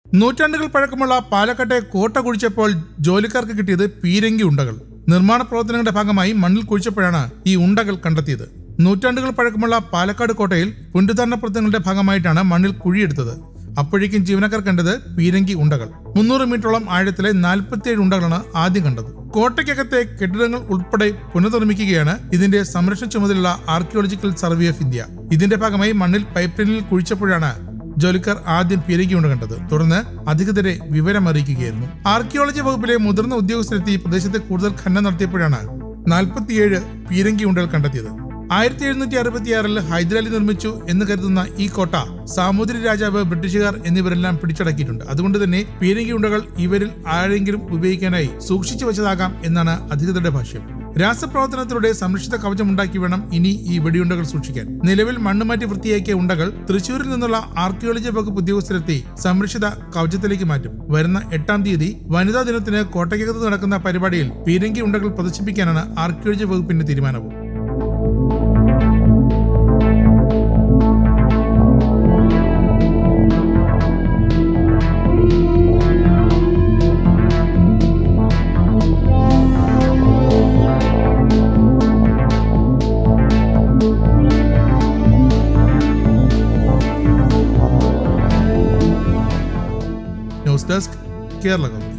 നൂറ്റാണ്ടുകൾ പഴക്കമുള്ള പാലക്കാട്ടെ കോട്ട കുഴിച്ചപ്പോൾ ജോലിക്കാർക്ക് കിട്ടിയത് പീരങ്കി ഉണ്ടകൾ നിർമ്മാണ പ്രവർത്തനങ്ങളുടെ ഭാഗമായി മണ്ണിൽ കുഴിച്ചപ്പോഴാണ് ഈ ഉണ്ടകൾ കണ്ടെത്തിയത് നൂറ്റാണ്ടുകൾ പഴക്കമുള്ള പാലക്കാട് കോട്ടയിൽ പുനരുദ്ധാരണ പ്രവർത്തനങ്ങളുടെ ഭാഗമായിട്ടാണ് മണ്ണിൽ കുഴിയെടുത്തത് അപ്പോഴേക്കും ജീവനക്കാർ കണ്ടത് പീരങ്കി ഉണ്ടകൾ മുന്നൂറ് മീറ്ററോളം ആഴത്തിലെ നാൽപ്പത്തിയേഴ് ഉണ്ടകളാണ് ആദ്യം കണ്ടത് കോട്ടയ്ക്കകത്തെ കെട്ടിടങ്ങൾ ഉൾപ്പെടെ പുനർനിർമ്മിക്കുകയാണ് ഇതിന്റെ സംരക്ഷണ ചുമതലയുള്ള ആർക്കിയോളജിക്കൽ സർവേ ഓഫ് ഇന്ത്യ ഇതിന്റെ ഭാഗമായി മണ്ണിൽ പൈപ്പ് ലൈനിൽ കുഴിച്ചപ്പോഴാണ് ജോലിക്കാർ ആദ്യം പീരങ്കിയുണ്ട് കണ്ടത് തുടർന്ന് അധികൃതരെ വിവരമറിയിക്കുകയായിരുന്നു ആർക്കിയോളജി വകുപ്പിലെ മുതിർന്ന ഉദ്യോഗസ്ഥരെത്തി പ്രദേശത്ത് കൂടുതൽ ഖനനം നടത്തിയപ്പോഴാണ് നാൽപ്പത്തിയേഴ് പീരങ്കി ഉണ്ടകൾ കണ്ടെത്തിയത് ആയിരത്തി എഴുന്നൂറ്റി അറുപത്തിയാറിൽ ഹൈദരാലി നിർമ്മിച്ചു എന്ന് കരുതുന്ന ഈ കോട്ട സാമൂതിരി രാജാവ് ബ്രിട്ടീഷുകാർ എന്നിവരെല്ലാം പിടിച്ചടക്കിയിട്ടുണ്ട് അതുകൊണ്ട് തന്നെ പീരങ്കി ഉണ്ടകൾ ഇവരിൽ ആരെങ്കിലും ഉപയോഗിക്കാനായി സൂക്ഷിച്ചു വെച്ചതാകാം എന്നാണ് അധികൃതരുടെ ഭാഷ്യം രാസപ്രവർത്തനത്തിലൂടെ സംരക്ഷിത കവചമുണ്ടാക്കി വേണം ഇനി ഈ വെടിയുണ്ടകൾ സൂക്ഷിക്കാൻ നിലവിൽ മണ്ണുമാറ്റി വൃത്തിയാക്കിയ ഉണ്ടകൾ തൃശൂരിൽ നിന്നുള്ള ആർക്കിയോളജി വകുപ്പ് ഉദ്യോഗസ്ഥരെത്തി സംരക്ഷിത കവചത്തിലേക്ക് മാറ്റും വരുന്ന എട്ടാം തീയതി വനിതാ ദിനത്തിന് കോട്ടയ്ക്കകത്ത് നടക്കുന്ന പരിപാടിയിൽ പീരങ്കി ഉണ്ടകൾ പ്രദർശിപ്പിക്കാനാണ് ആർക്കിയോളജി വകുപ്പിന്റെ തീരുമാനവും ന്യൂസ് ഡെസ്ക് കേരള കൗമുദി